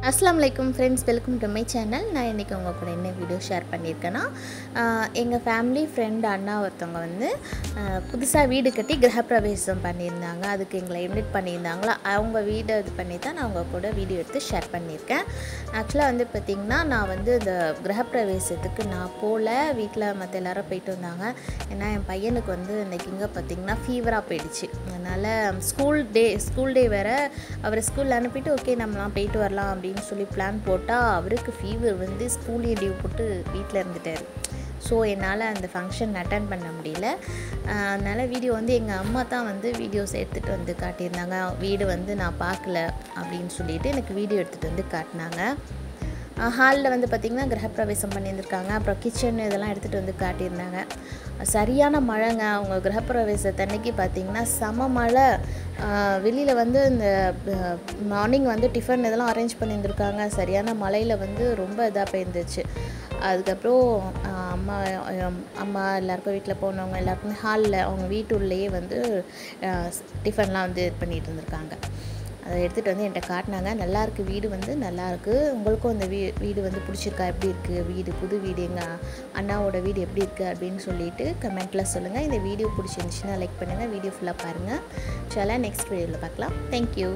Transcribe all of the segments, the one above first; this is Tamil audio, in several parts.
அஸ்லாம் வலைக்கும் friends welcome to my channel நான் இன்றைக்கி உங்கள் கூட என்ன வீடியோ ஷேர் பண்ணியிருக்கேன்னா எங்கள் ஃபேமிலி ஃப்ரெண்ட் அண்ணா ஒருத்தவங்க வந்து புதுசாக வீடு கட்டி கிரகப்பிரவேசம் பண்ணியிருந்தாங்க அதுக்கு எங்களை இன்வைட் பண்ணியிருந்தாங்களா அவங்க வீடு இது பண்ணி தான் நான் அவங்க கூட வீடியோ எடுத்து ஷேர் பண்ணியிருக்கேன் ஆக்சுவலாக வந்து பார்த்திங்கன்னா நான் வந்து இந்த கிரகப்பிரவேசத்துக்கு நான் போகல வீட்டில் மற்ற எல்லாரும் போயிட்டு வந்தாங்க ஏன்னா என் பையனுக்கு வந்து இன்றைக்கி இங்கே பார்த்திங்கன்னா ஃபீவராக போயிடுச்சு அதனால் ஸ்கூல் டே ஸ்கூல் டே வேறு அவரை ஸ்கூலில் அனுப்பிட்டு ஓகே நம்மலாம் போயிட்டு வரலாம் அப்படின்னு சொல்லி பிளான் போட்டால் அவருக்கு ஃபீவர் வந்து ஸ்கூல்லேயே லீவ் போட்டு வீட்டில் இருந்துட்டார் ஸோ என்னால் அந்த ஃபங்க்ஷன் அட்டன் பண்ண முடியல அதனால் வீடியோ வந்து எங்கள் அம்மா தான் வந்து வீடியோஸ் எடுத்துகிட்டு வந்து காட்டியிருந்தாங்க வீடு வந்து நான் பார்க்கல அப்படின்னு சொல்லிட்டு எனக்கு வீடியோ எடுத்துகிட்டு வந்து காட்டினாங்க ஹாலில் வந்து பார்த்திங்கன்னா கிரகப்பிரவேசம் பண்ணியிருந்திருக்காங்க அப்புறம் கிச்சன் இதெல்லாம் எடுத்துகிட்டு வந்து காட்டியிருந்தாங்க சரியான மழைங்க அவங்க கிரகப்பிரவேசத்தன்னைக்கு பார்த்திங்கன்னா செம மழை வெளியில் வந்து இந்த மார்னிங் வந்து டிஃபன் இதெல்லாம் அரேஞ்ச் பண்ணியிருந்திருக்காங்க சரியான மழையில் வந்து ரொம்ப இதாக போயிருந்துச்சு அதுக்கப்புறம் அம்மா அம்மா எல்லாருக்கும் வீட்டில் போனவங்க எல்லாருக்குமே ஹாலில் அவங்க வீட்டுள்ளேயே வந்து டிஃபன்லாம் வந்து இது பண்ணிகிட்டு இருந்திருக்காங்க அதை எடுத்துகிட்டு வந்து என்கிட்ட காட்டினாங்க நல்லாயிருக்கு வீடு வந்து நல்லாயிருக்கு உங்களுக்கும் அந்த வீ வீடு வந்து பிடிச்சிருக்கா எப்படி இருக்குது வீடு புது வீடு எங்கள் அண்ணாவோட வீடு எப்படி இருக்குது அப்படின்னு சொல்லிட்டு கமெண்ட்டில் சொல்லுங்கள் இந்த வீடியோ பிடிச்சிருந்துச்சுன்னா லைக் பண்ணுங்கள் வீடியோ ஃபுல்லாக பாருங்கள் சில நெக்ஸ்ட் வீடியோவில் பார்க்கலாம் தேங்க்யூ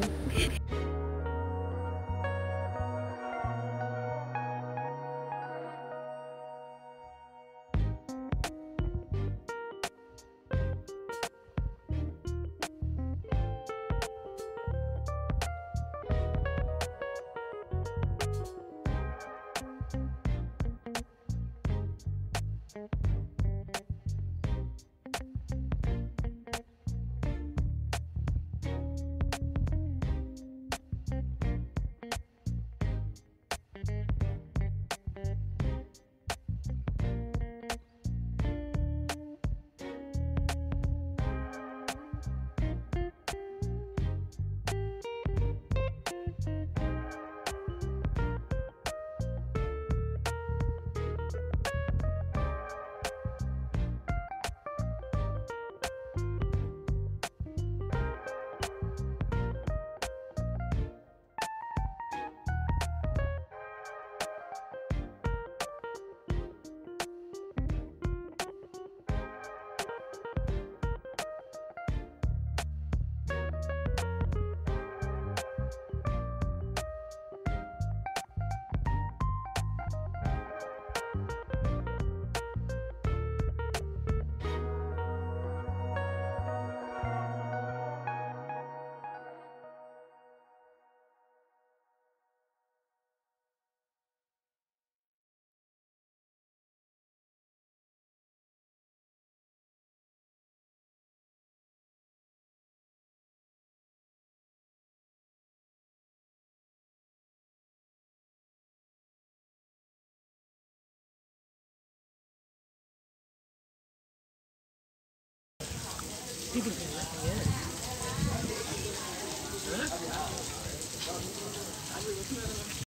Thank you.